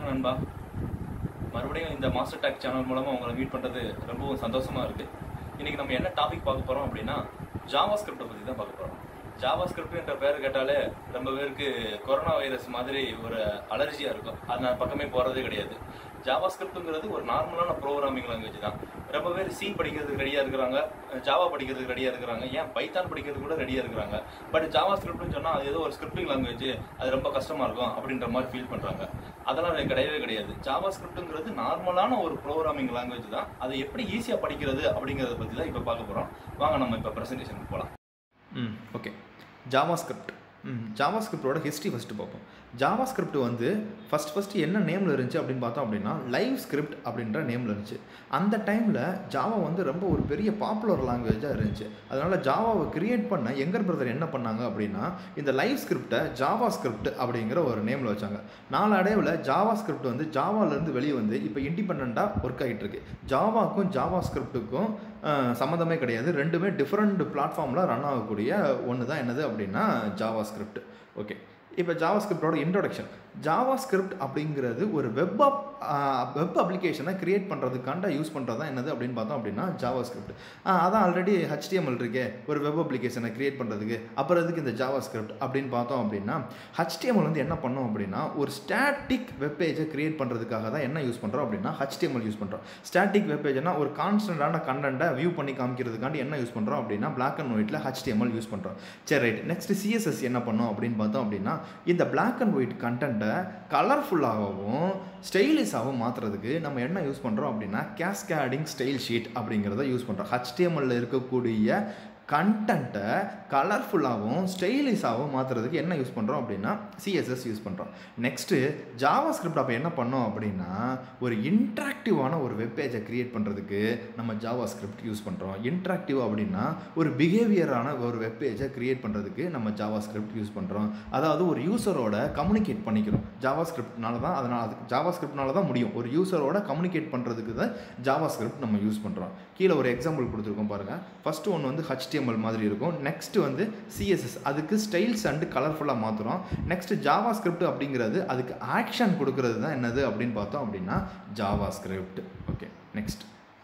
வணக்கம் நண்பா மறுபடியும் இந்த மாஸ்டர் டேக் சேனல் மூலமாக உங்களை மீட் பண்ணுறது ரொம்பவும் சந்தோஷமாக இருக்குது இன்றைக்கி நம்ம என்ன டாபிக் பார்க்க போகிறோம் அப்படின்னா ஜாவா ஸ்கிரிப்டை பற்றி தான் பார்க்க போகிறோம் ஜாவா ஸ்கிரிப்ட்ன்ற பேர் கேட்டாலே ரொம்ப பேருக்கு கொரோனா வைரஸ் மாதிரி ஒரு அலர்ஜியாக இருக்கும் அது நான் பக்கமே போகிறதே கிடையாது ஜாவா ஸ்கிரிப்ட்டுங்கிறது ஒரு நார்மலான ப்ரோக்ராமிங் லாங்குவேஜ் தான் ரொம்ப பேர் சி படிக்கிறதுக்கு ரெடியாக இருக்கிறாங்க ஜாவா படிக்கிறதுக்கு ரெடியாக இருக்கிறாங்க ஏன் பைத்தான் படிக்கிறதுக்கு கூட ரெடியாக இருக்கிறாங்க பட் ஜாவா ஸ்கிரிப்ட்னு சொன்னால் அது ஏதோ ஒரு ஸ்கிரிப்டிங் லாங்குவேஜ் அது ரொம்ப கஷ்டமாக இருக்கும் அப்படின்ற மாதிரி ஃபீல் பண்ணுறாங்க அதெல்லாம் அது கிடையவே கிடையாது ஜாவா ஸ்கிரிப்ட்டுங்கிறது நார்மலான ஒரு ப்ரோக்ராமிங் லாங்குவேஜ் தான் அதை எப்படி ஈஸியாக படிக்கிறது அப்படிங்கிறத பற்றி தான் இப்போ பார்க்க போகிறோம் வாங்க நம்ம இப்போ ப்ரெசன்டேஷனுக்கு போகலாம் ம் ஓகே ஜாவா ஸ்கிரிப்ட் ம் ஜாவா ஸ்கிரிப்டோட ஹிஸ்ட்ரி ஃபஸ்ட்டு பார்ப்போம் ஜாவா ஸ்கிரிப்ட் வந்து ஃபஸ்ட் ஃபஸ்ட்டு என்ன நேமில் இருந்துச்சு அப்படின்னு பார்த்தோம் அப்படின்னா லைவ் ஸ்கிரிப்ட் அப்படின்ற நேமில் இருந்துச்சு அந்த டைமில் ஜாவா வந்து ரொம்ப ஒரு பெரிய பாப்புலர் லாங்குவேஜாக இருந்துச்சு அதனால் ஜாவாவை கிரியேட் பண்ண எங்கர் பிரதர் என்ன பண்ணாங்க அப்படின்னா இந்த லைவ் ஸ்கிரிப்டை ஜாவா ஸ்கிரிப்ட் அப்படிங்கிற ஒரு நேமில் வச்சாங்க நாளடைவில் ஜாவா ஸ்கிரிப்ட் வந்து ஜாவாலேருந்து வெளியே வந்து இப்போ இண்டிபெண்ட்டாக ஒர்க் ஆகிட்டு இருக்கு ஜாவாக்கும் ஜாவா ஸ்கிரிப்ட்டுக்கும் சம்மந்தமே கிடையாது ரெண்டுமே டிஃப்ரெண்ட் பிளாட்ஃபார்மில் ரன் ஆகக்கூடிய ஒன்று தான் என்னது அப்படின்னா ஜாவா ஸ்கிரிப்ட் ஓகே இப்போ ஜாவா ஸ்கிரிப்டோட இன்ட்ரொடக்ஷன் ஜாவா ஸ்கிரிப்ட் அப்படிங்கிறது ஒரு வெப் அப் வெப் அப்ளிகேஷனை கிரியேட் பண்ணுறதுக்காண்ட யூஸ் பண்ணுறது தான் என்னது அப்படின்னு பார்த்தோம் அப்படின்னா ஜாவா ஸ்கிரிப்ட் அதான் ஆல்ரெடி ஹெச்டிஎம்எல் இருக்கே ஒரு வெப் அப்ளிகேஷனை கிரியேட் பண்ணுறதுக்கு அப்புறம் எதுக்கு இந்த ஜாவா ஸ்கிரிப்ட் அப்படின்னு பார்த்தோம் அப்படின்னா ஹெச்டிஎம்எல் வந்து என்ன பண்ணோம் அப்படின்னா ஒரு ஸ்டாட்டிக் வெப் பேஜை கிரியேட் பண்ணுறதுக்காக தான் என்ன யூஸ் பண்ணுறோம் அப்படின்னா ஹெச்டிஎம்எல் யூஸ் பண்ணுறோம் ஸ்டாட்டிக் வெப் பேஜ்னா ஒரு கான்ஸ்டன்டான கண்டென்ட்டை வியூ பண்ணி காமிக்கிறதுக்காண்டி என்ன யூஸ் பண்ணுறோம் அப்படின்னா பிளாக் அண்ட் ஒயிட்டில் ஹெச்டிஎம்எல் யூஸ் பண்ணுறோம் சரி ரைட் நெக்ஸ்ட் சிஎஸ்எஸ் என்ன பண்ணோம் அப்படின்னு பார்த்தோம் அப்படின்னா இந்த பிளாக் அண்ட் ஒயிட் கண்டென்ட்டை கலர்ஃபுல்லாகவும் ஸ்டைலிஷாகவும் மாற்றுறதுக்கு நம்ம என்ன யூஸ் பண்ணுறோம் அப்படின்னா கேஸ்கேடிங் ஸ்டைல் ஷீட் அப்படிங்கிறத யூஸ் பண்ணுறோம் ஹெச்டிஎம்எல்ல இருக்கக்கூடிய கண்டென்ட்டை கலர்ஃபுல்லாகவும் ஸ்டைலிஷாகவும் மாற்றுறதுக்கு என்ன யூஸ் பண்ணுறோம் அப்படின்னா சிஎஸ்எஸ் யூஸ் பண்ணுறோம் நெக்ஸ்ட்டு ஜாவா ஸ்கிரிப்ட் அப்போ என்ன பண்ணோம் அப்படின்னா ஒரு இன்ட்ராக்டிவான ஒரு வெப்பேஜை க்ரியேட் பண்ணுறதுக்கு நம்ம ஜாவா ஸ்கிரிப்ட் யூஸ் பண்ணுறோம் இன்ட்ராக்டிவ் அப்படின்னா ஒரு பிஹேவியரான ஒரு வெப்பேஜை க்ரியேட் பண்ணுறதுக்கு நம்ம ஜாவா ஸ்கிரிப்ட் யூஸ் பண்ணுறோம் அதாவது ஒரு யூசரோட கம்யூனிகேட் பண்ணிக்கிறோம் ஜாவா ஸ்கிரிப்ட்னால தான் அதனால் அது ஜாவா ஸ்கிரிப்ட்னால தான் முடியும் ஒரு யூசரோட கம்யூனிகேட் பண்ணுறதுக்கு தான் ஜாவா ஸ்கிரிப்ட் நம்ம யூஸ் பண்ணுறோம் கீழே ஒரு எக்ஸாம்பிள் கொடுத்துருக்கோம் பாருங்கள் ஃபஸ்ட்டு ஒன்று வந்து ஹெச்டிஎம்எல் மாதிரி இருக்கும் நெக்ஸ்ட்டு வந்து சிஎஸ்எஸ் அதுக்கு ஸ்டைல்ஸ் அண்டு கலர்ஃபுல்லாக மாற்றுறோம் நெக்ஸ்ட் ஜாவா ஸ்கிரிப்ட் அப்படிங்கிறது அதுக்கு ஆக்ஷன் கொடுக்கறது தான் என்னது அப்படின்னு பார்த்தோம் அப்படின்னா JavaScript okay next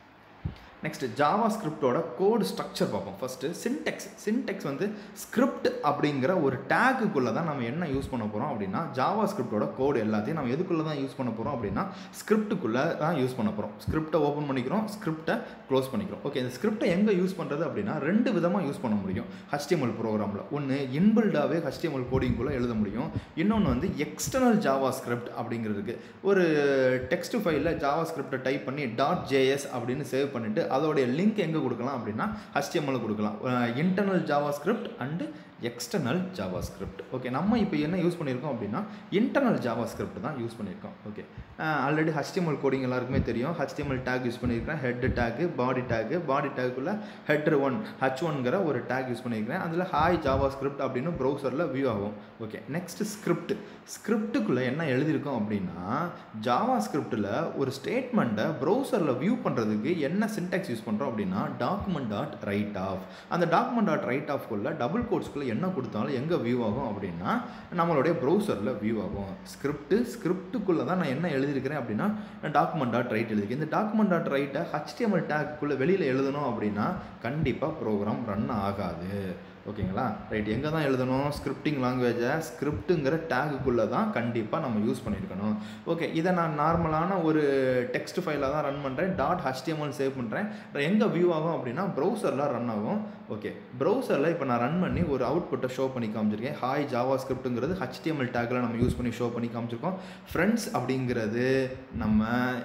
next ஜாவா ஸ்கிரிப்டோட கோடு ஸ்ட்ரக்சர் பார்ப்போம் ஃபஸ்ட்டு சின்டெக்ஸ் சின்டெக்ஸ் வந்து ஸ்கிரிப்ட் அப்படிங்கிற ஒரு டேக்குக்குள்ளே தான் நம்ம என்ன யூஸ் பண்ண போகிறோம் அப்படின்னா ஜாவா ஸ்கிரிப்டோட கோடு எல்லாத்தையும் நம்ம எதுக்குள்ளே தான் யூஸ் பண்ண போகிறோம் அப்படின்னா ஸ்கிரிப்ட்டுக்குள்ளே தான் யூஸ் பண்ண போகிறோம் ஸ்கிரிப்டை ஓப்பன் பண்ணிக்கிறோம் ஸ்கிரிப்டை க்ளோஸ் பண்ணிக்கிறோம் ஓகே இந்த ஸ்கிரிப்டை எங்கே யூஸ் பண்ணுறது அப்படின்னா ரெண்டு விதமாக யூஸ் பண்ண முடியும் ஹெச்டிஎம்எல் ப்ரோக்ராமில் ஒன்று இன்பில்டாகவே ஹெச்டிஎம்எல் கோடிங்குள்ளே எழுத முடியும் இன்னொன்று வந்து எக்ஸ்டர்னல் ஜாவா ஸ்கிரிப்ட் அப்படிங்கிறதுக்கு ஒரு டெக்ஸ்ட் ஃபைலில் ஜாவா ஸ்கிரிப்டை டைப் பண்ணி டாட் ஜேஎஸ் அப்படின்னு சேவ் பண்ணிவிட்டு அதோடைய லிங்க் எங்கே கொடுக்கலாம் அப்படின்னா ஹெச்டிஎம்எல் கொடுக்கலாம் internal JavaScript and external JavaScript okay நம்ம இப்போ என்ன யூஸ் பண்ணியிருக்கோம் அப்படின்னா இன்டர்னல் ஜாவா ஸ்கிரிப்ட் தான் யூஸ் பண்ணியிருக்கோம் ஓகே ஆல்ரெடி ஹெச்டிஎம்எல் கோடிங் எல்லாருக்குமே தெரியும் ஹெச்டிஎம்எல் டேக் யூஸ் பண்ணியிருக்கேன் head tag body tag body டேக்குள்ளே ஹெட்ரு ஒன் ஹச் ஒன்கிற ஒரு டேக் யூஸ் பண்ணியிருக்கிறேன் அதில் ஹாய் ஜாவா ஸ்கிரிப்ட் அப்படின்னு ப்ரௌசரில் வியூ ஆகும் ஓகே நெக்ஸ்ட் ஸ்கிரிப்ட் ஸ்கிரிப்ட்டுக்குள்ளே என்ன எழுதியிருக்கோம் அப்படின்னா ஜாவா ஸ்கிரிப்டில் ஒரு ஸ்டேட்மெண்ட்டை ப்ரௌசரில் வியூ பண்ணுறதுக்கு என்ன சின்டெக்ஸ் யூஸ் பண்ணுறோம் அப்படின்னா டாக்குமெண்ட் டாட் ரைட் ஆஃப் அந்த டாக்குமெண்ட் டாட் ரைட் ஆஃப்குள்ளே டபுள் கோட்ஸ்குள்ளே என்ன கொடுத்தாலும் எங்கே வியூ ஆகும் அப்படின்னா நம்மளுடைய ப்ரௌசரில் வியூ ஆகும் ஸ்கிரிப்ட் ஸ்கிரிப்ட்டுக்குள்ளே தான் நான் என்ன எழுதியிருக்கிறேன் அப்படின்னா டாக்குமெண்ட் டாட் ரைட் எழுதிருக்கேன் இந்த டாக்குமெண்ட் டாட் ரைட்டை ஹெச்டிஎம்எல் டேக்குள்ளே வெளியில் எழுதணும் அப்படின்னா கண்டிப்பாக ப்ரோக்ராம் ரன் ஆகாது ஓகேங்களா ரைட் எங்கே தான் எழுதணும் ஸ்கிரிப்டிங் லாங்குவேஜை ஸ்கிரிப்ட்டுங்கிற டேகுக்குள்ளே தான் கண்டிப்பாக நம்ம யூஸ் பண்ணியிருக்கணும் ஓகே இதை நான் நார்மலான ஒரு டெக்ஸ்ட் ஃபைலாக தான் ரன் பண்ணுறேன் டாட் ஹெச்டிஎம்எல் சேவ் பண்ணுறேன் எங்கே வியூ ஆகும் அப்படின்னா ப்ரௌசரில் ரன் ஆகும் ஓகே ப்ரௌசரில் இப்போ நான் ரன் பண்ணி ஒரு அவுட்புட்டை ஷோ பண்ணி காமிச்சிருக்கேன் ஹாய் ஜாவா ஸ்கிரிப்ட்டுங்கிறது ஹெச்டிஎம்எல் டேக்கில் நம்ம யூஸ் பண்ணி ஷோ பண்ணி காமிச்சிருக்கோம் ஃப்ரெண்ட்ஸ் அப்படிங்கிறது நம்ம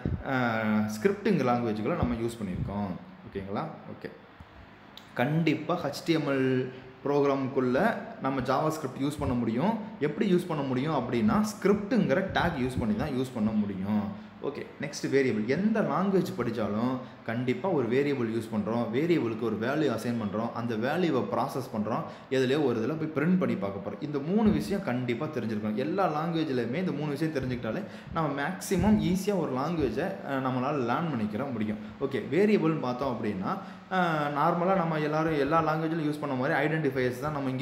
ஸ்கிரிப்டிங் லாங்குவேஜுக்குள்ளே நம்ம யூஸ் பண்ணியிருக்கோம் ஓகேங்களா ஓகே கண்டிப்பாக ஹெச்டிஎம்எல் ப்ரோக்ராமுக்குள்ளே நம்ம ஜாவா ஸ்கிரிப்ட் யூஸ் பண்ண முடியும் எப்படி யூஸ் பண்ண முடியும் அப்படின்னா ஸ்கிரிப்ட்டுங்கிற டேக் யூஸ் பண்ணி தான் யூஸ் பண்ண முடியும் ஓகே நெக்ஸ்ட் வேரியபிள் எந்த லாங்குவேஜ் படித்தாலும் கண்டிப்பாக ஒரு வேரியபிள் யூஸ் பண்ணுறோம் வேரியபிளுக்கு ஒரு வேல்யூ அசைன் பண்ணுறோம் அந்த வேல்யூவை ப்ராசஸ் பண்ணுறோம் எதுலேயோ ஒரு இதில் போய் பிரிண்ட் பண்ணி பார்க்க போகிறோம் இந்த மூணு விஷயம் கண்டிப்பாக தெரிஞ்சிருக்கணும் எல்லா லாங்குவேஜ்லையுமே இந்த மூணு விஷயம் தெரிஞ்சுக்கிட்டாலே நம்ம மேக்ஸிமம் ஈஸியாக ஒரு லாங்குவேஜை நம்மளால் லேர்ன் பண்ணிக்கிற முடியும் ஓகே வேரியபிள்னு பார்த்தோம் அப்படின்னா நார்மலாக நம்ம எல்லாரும் எல்லா லாங்குவேஜிலும் யூஸ் பண்ண மாதிரி ஐடென்டிஃபையர்ஸ் தான் நம்ம இங்கே யூஸ் பண்ண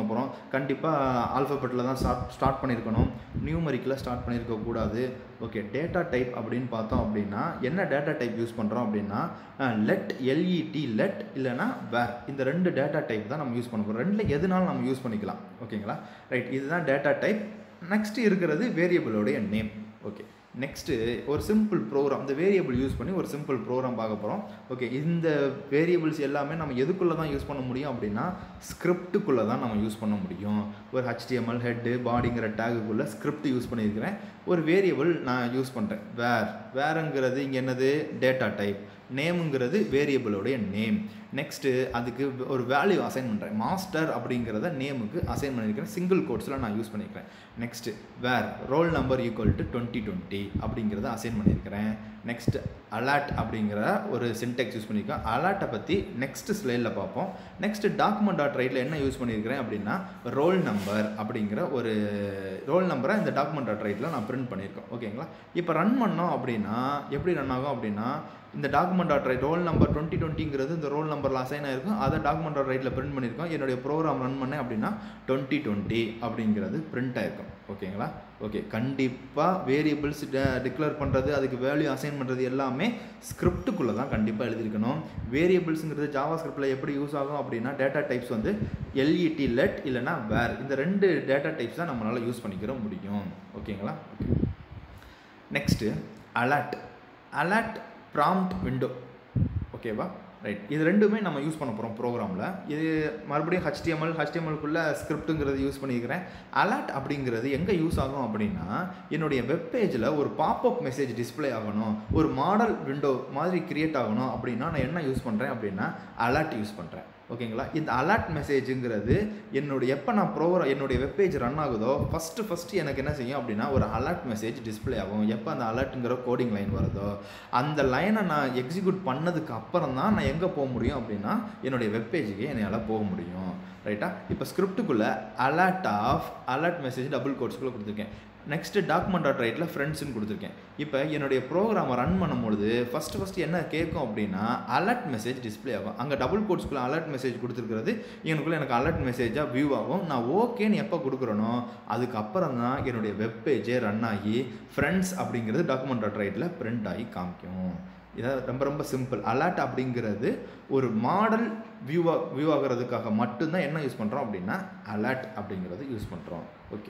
போகிறோம் கண்டிப்பாக ஆல்ஃபபெட்டில் தான் ஸ்டார்ட் ஸ்டார்ட் பண்ணியிருக்கணும் நியூமரிக்கில் ஸ்டார்ட் பண்ணியிருக்க கூடாது ஓகே டேட்டா டைப் அப்படின்னு பார்த்தோம் அப்படின்னா என்ன டேட்டா டைப் யூஸ் பண்ணுறோம் அப்படின்னா லெட் எல்இடி லெட் இல்லைனா வேர் இந்த ரெண்டு டேட்டா டைப் தான் நம்ம யூஸ் பண்ண போகிறோம் ரெண்டில் எதுனாலும் நம்ம யூஸ் பண்ணிக்கலாம் ஓகேங்களா ரைட் இதுதான் டேட்டா டைப் நெக்ஸ்ட் இருக்கிறது வேரியபிளோடைய நேம் ஓகே நெக்ஸ்ட்டு ஒரு சிம்பிள் ப்ரோக்ராம் இந்த வேரியபிள் யூஸ் பண்ணி ஒரு சிம்பிள் ப்ரோக்ராம் பார்க்க போகிறோம் ஓகே இந்த வேரியபிள்ஸ் எல்லாமே நம்ம எதுக்குள்ளே தான் யூஸ் பண்ண முடியும் அப்படின்னா ஸ்கிரிப்டுக்குள்ளே தான் நம்ம யூஸ் பண்ண முடியும் ஒரு ஹெச்டிஎம்எல் ஹெட்டு பாடிங்கிற டேகுக்குள்ளே ஸ்கிரிப்ட் யூஸ் பண்ணியிருக்கிறேன் ஒரு வேரியபிள் நான் யூஸ் பண்ணுறேன் வேர் வேறுங்கிறது இங்கே என்னது டேட்டா டைப் நேமுங்கிறது வேரியபிளோடைய நேம் நெக்ஸ்ட்டு அதுக்கு ஒரு வேல்யூ அசைன் பண்ணுறேன் மாஸ்டர் அப்படிங்கிறத நேமுக்கு அசைன் பண்ணியிருக்கிறேன் சிங்கிள் கோட்ஸில் நான் யூஸ் பண்ணியிருக்கிறேன் next var roll number equal to twenty twenty அப்படிங்கிறத அசைன் பண்ணியிருக்கிறேன் நெக்ஸ்ட் அலர்ட் அப்படிங்கிற ஒரு சின்டெக்ஸ் யூஸ் பண்ணியிருக்கேன் அலர்ட்டை பற்றி நெக்ஸ்ட் ஸ்லைடில் பார்ப்போம் நெக்ஸ்ட் டாக்குமெண்ட் டாட் ரைட்டில் என்ன யூஸ் பண்ணியிருக்கிறேன் அப்படின்னா ரோல் நம்பர் அப்படிங்கிற ஒரு ரோல் நம்பரை இந்த டாக்குமெண்ட் டாட் ரைட்டில் நான் பிரிண்ட் பண்ணியிருக்கேன் ஓகேங்களா இப்போ ரன் பண்ணோம் அப்படின்னா எப்படி ரன் ஆகும் அப்படின்னா இந்த document dot write roll number twenty டுவெண்ட்டிங்கிறது இந்த ரோல் நம்பரில் அசைன் ஆயிருக்கும் அதை டாக்குமெண்ட் டாட் ரைட்டில் பிரிண்ட் பண்ணியிருக்கோம் என்னுடைய ப்ரோக்ராம் ரன் பண்ணேன் அப்படின்னா டுவெண்ட்டி டுவெண்ட்டி அப்படிங்கிறது பிரிண்ட் ஆயிருக்கும் ஓகேங்களா ஓகே கண்டிப்பாக வேரியபிள்ஸ் டிக்ளேர் பண்ணுறது அதுக்கு வேல்யூ அசைன் பண்ணுறது எல்லாமே ஸ்கிரிப்டுக்குள்ளே தான் கண்டிப்பாக எழுதியிருக்கணும் வேரியபிள்ஸுங்கிறது ஜாவா ஸ்கிரிப்டில் எப்படி யூஸ் ஆகும் அப்படின்னா டேட்டா டைப்ஸ் வந்து எல்இடி லெட் இல்லைனா வேர் இந்த ரெண்டு டேட்டா டைப்ஸ் தான் நம்மளால் யூஸ் பண்ணிக்கிற முடியும் ஓகேங்களா okay next alert alert prompt window ஓகேவா ரைட் இது ரெண்டுமே நம்ம யூஸ் பண்ண போகிறோம் ப்ரோக்ராமில் இது மறுபடியும் ஹச்டிஎம்எல் ஹச்டிஎம்எல்குள்ளே ஸ்கிரிப்ட்டுங்கிறது யூஸ் பண்ணியிருக்கிறேன் அலர்ட் அப்படிங்கிறது எங்கே யூஸ் ஆகும் அப்படின்னா என்னுடைய வெப்பேஜில் ஒரு பாப்அப் மெசேஜ் டிஸ்பிளே ஆகணும் ஒரு மாடல் விண்டோ மாதிரி கிரியேட் ஆகணும் அப்படின்னா நான் என்ன யூஸ் பண்ணுறேன் அப்படின்னா அலர்ட் யூஸ் பண்ணுறேன் ஓகேங்களா இந்த அலர்ட் மெசேஜுங்கிறது என்னுடைய எப்போ நான் ப்ரோக்ராம் என்னுடைய வெப்பேஜ் ரன் ஆகுதோ ஃபஸ்ட்டு ஃபஸ்ட்டு எனக்கு என்ன செய்யும் அப்படின்னா ஒரு அலர்ட் மெசேஜ் டிஸ்பிளே ஆகும் எப்போ அந்த அலர்ட்டுங்கிற கோடிங் லைன் வருதோ அந்த லைனை நான் எக்ஸிக்யூட் பண்ணதுக்கு அப்புறம் தான் நான் எங்கே போக முடியும் அப்படின்னா என்னுடைய வெப்பேஜுக்கு என்னால் போக முடியும் ரைட்டா இப்போ ஸ்கிரிப்டுக்குள்ளே alert of alert message double கோட்ஸ்குள்ளே கொடுத்துருக்கேன் நெக்ஸ்ட்டு டாக்குமெண்ட் டாட் ரைட்டில் ஃப்ரெண்ட்ஸ்னு கொடுத்துருக்கேன் இப்போ என்னுடைய ப்ரோக்ராமை ரன் பண்ணும்பொழுது ஃபஸ்ட்டு ஃபஸ்ட்டு என்ன கேட்கும் அப்படின்னா அலர்ட் மெசேஜ் டிஸ்பிளே ஆகும் அங்கே டபுள் கோட்ஸ்குள்ளே அலர்ட் மெசேஜ் கொடுத்துருக்கிறது எனக்குள்ளே எனக்கு அலர்ட் மெசேஜாக வியூ ஆகும் நான் ஓகேன்னு எப்போ கொடுக்குறேனோ அதுக்கப்புறம் தான் என்னுடைய வெப்பேஜே ரன் ஆகி ஃப்ரெண்ட்ஸ் அப்படிங்கிறது டாக்குமெண்ட் டாட் ரைட்டில் பிரிண்ட் ஆகி காமிக்கும் இதான் ரொம்ப ரொம்ப சிம்பிள் அலர்ட் அப்படிங்கிறது ஒரு மாடல் வியூவா வியூ ஆகிறதுக்காக மட்டும்தான் என்ன யூஸ் பண்ணுறோம் அப்படின்னா அலர்ட் அப்படிங்கிறது யூஸ் பண்ணுறோம் ஓகே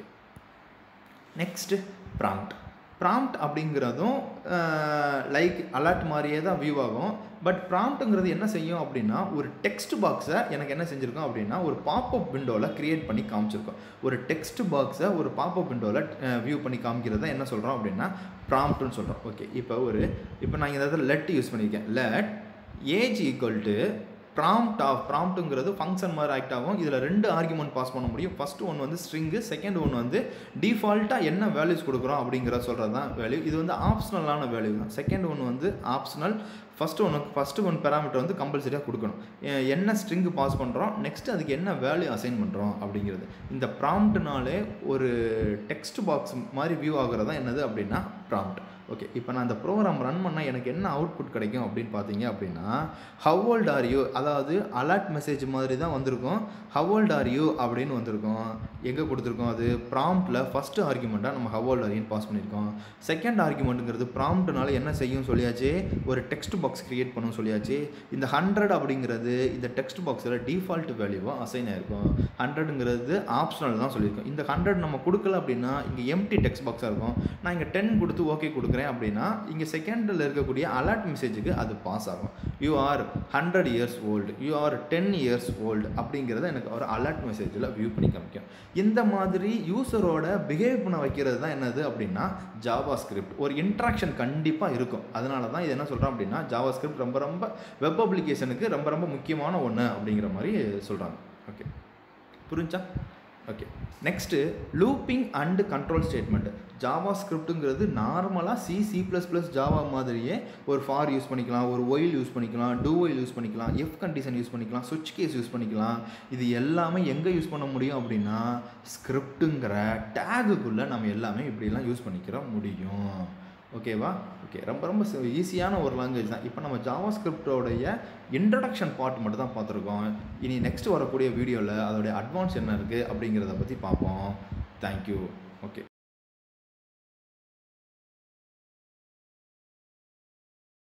நெக்ஸ்ட்டு ப்ராம்ப்ட் ப்ராம்ப்ட் அப்படிங்கிறதும் லைக் அலர்ட் மாதிரியே தான் வியூ ஆகும் பட் ப்ராம்ப்ட்டுங்கிறது என்ன செய்யும் அப்படின்னா ஒரு டெக்ஸ்ட் பாக்ஸை எனக்கு என்ன செஞ்சுருக்கோம் அப்படின்னா ஒரு பாப்அப் விண்டோவில் க்ரியேட் பண்ணி காமிச்சிருக்கோம் ஒரு டெக்ஸ்ட் பாக்ஸை ஒரு பாப்அப் விண்டோவில் வியூ பண்ணி காமிக்கிறத என்ன சொல்கிறோம் அப்படின்னா ப்ராம்ப்ட்னு சொல்கிறோம் ஓகே இப்போ ஒரு இப்போ நான் இந்த இடத்துல லெட் யூஸ் பண்ணியிருக்கேன் let age equal to prompt of ப்ராம்ப்ட்டுங்கிறது ஃபங்க்ஷன் மாதிரி ஆக்ட் ஆகும் இதில் ரெண்டு ஆர்குமெண்ட் பாஸ் பண்ண முடியும் ஃபஸ்ட்டு ஒன்று வந்து ஸ்ட்ரிங்கு செகண்ட் ஒன்று வந்து டிஃபால்ட்டாக என்ன வேல்யூஸ் கொடுக்குறோம் அப்படிங்கிற சொல்கிறது தான் வேல்யூ இது வந்து ஆப்ஷனலான வேல்யூ தான் செகண்ட் ஒன்று வந்து ஆப்ஷனல் ஃபஸ்ட்டு ஒன்று ஃபஸ்ட்டு ஒன் பேராமீட்டர் வந்து கம்பல்சரியாக கொடுக்கணும் என்ன ஸ்ட்ரிங்கு பாஸ் பண்ணுறோம் நெக்ஸ்ட்டு அதுக்கு என்ன வேல்யூ அசைன் பண்ணுறோம் அப்படிங்கிறது இந்த ப்ராம்ப்ட்னாலே ஒரு டெக்ஸ்ட் பாக்ஸ் மாதிரி வியூ ஆகுறது தான் என்னது அப்படின்னா ப்ராம்ப்ட் ஓகே இப்போ நான் அந்த ப்ரோக்ராம் ரன் பண்ணால் எனக்கு என்ன அவுட்புட் கிடைக்கும் அப்படின்னு பார்த்தீங்க அப்படின்னா ஹவ் ஓல்ட் ஆர் யூ அதாவது அலர்ட் மெசேஜ் மாதிரி தான் வந்திருக்கும் ஹவ் ஓல்ட் ஆர் யூ அப்படின்னு வந்திருக்கும் எங்கே கொடுத்துருக்கோம் அது ப்ராம்ப்டில் ஃபஸ்ட்டு ஆர்குமெண்ட்டாக நம்ம ஹவ் ஓல்ட் ஆர் பாஸ் பண்ணியிருக்கோம் செகண்ட் ஆர்குமெண்ட்டுங்கிறது ப்ராம்ப்ட்னால என்ன செய்யும் சொல்லியாச்சு ஒரு டெக்ஸ்ட் பாக்ஸ் க்ரியேட் பண்ணும் சொல்லியாச்சு இந்த ஹண்ட்ரட் அப்படிங்கிறது இந்த டெக்ஸ்ட் பாக்ஸில் டிஃபால்ட் வேல்யூவாக அசைன் ஆயிருக்கும் ஹண்ட்ரடுங்கிறது ஆப்ஷனல் தான் சொல்லியிருக்கோம் இந்த ஹண்ட்ரட் நம்ம கொடுக்கல அப்படின்னா இங்கே எம்டி டெக்ஸ்ட் பாக்ஸாக இருக்கும் நான் இங்கே டென் கொடுத்து ஓகே கொடுக்குறேன் அப்படின்னா இங்கே செகண்டில் இருக்கக்கூடிய அலர்ட் மெசேஜுக்கு அது பாஸ் ஆகும் you are hundred years old you are ten years old அப்படிங்கிறத எனக்கு ஒரு அலர்ட் மெசேஜில் வியூ பண்ணி காமிக்கும் இந்த மாதிரி யூசரோட பிஹேவ் பண்ண வைக்கிறது தான் என்னது அப்படின்னா ஜாவா ஸ்கிரிப்ட் ஒரு இன்ட்ராக்ஷன் கண்டிப்பாக இருக்கும் அதனால தான் இது என்ன சொல்கிறோம் அப்படின்னா ஜாவா ஸ்கிரிப்ட் ரொம்ப ரொம்ப வெப் அப்ளிகேஷனுக்கு ரொம்ப ரொம்ப முக்கியமான ஒன்று அப்படிங்கிற மாதிரி சொல்கிறாங்க ஓகே புரிஞ்சா okay next looping and control statement ஜாவா ஸ்கிரிப்ட்டுங்கிறது நார்மலாக C C plus plus Java மாதிரியே ஒரு ஃபார் யூஸ் பண்ணிக்கலாம் ஒரு ஒயில் யூஸ் பண்ணிக்கலாம் டூ ஒயில் யூஸ் பண்ணிக்கலாம் எஃப் கண்டிஷன் யூஸ் பண்ணிக்கலாம் சுவிட்ச் கேஸ் யூஸ் பண்ணிக்கலாம் இது எல்லாமே எங்கே யூஸ் பண்ண முடியும் அப்படின்னா ஸ்கிரிப்ட்டுங்கிற டேகுக்குள்ளே நம்ம எல்லாமே இப்படிலாம் யூஸ் பண்ணிக்கிற முடியும் ஓகேவா ஓகே ரொம்ப ரொம்ப ஈஸியான ஒரு லாங்குவேஜ் தான் இப்போ நம்ம ஜாவா ஸ்கிரிப்டோடைய இன்ட்ரடக்ஷன் பார்ட் மட்டும் தான் பார்த்துருக்கோம் இனி நெக்ஸ்ட் வரக்கூடிய வீடியோவில் அதோடைய அட்வான்ஸ் என்ன இருக்குது அப்படிங்கிறத பற்றி பார்ப்போம் தேங்க்யூ ஓகே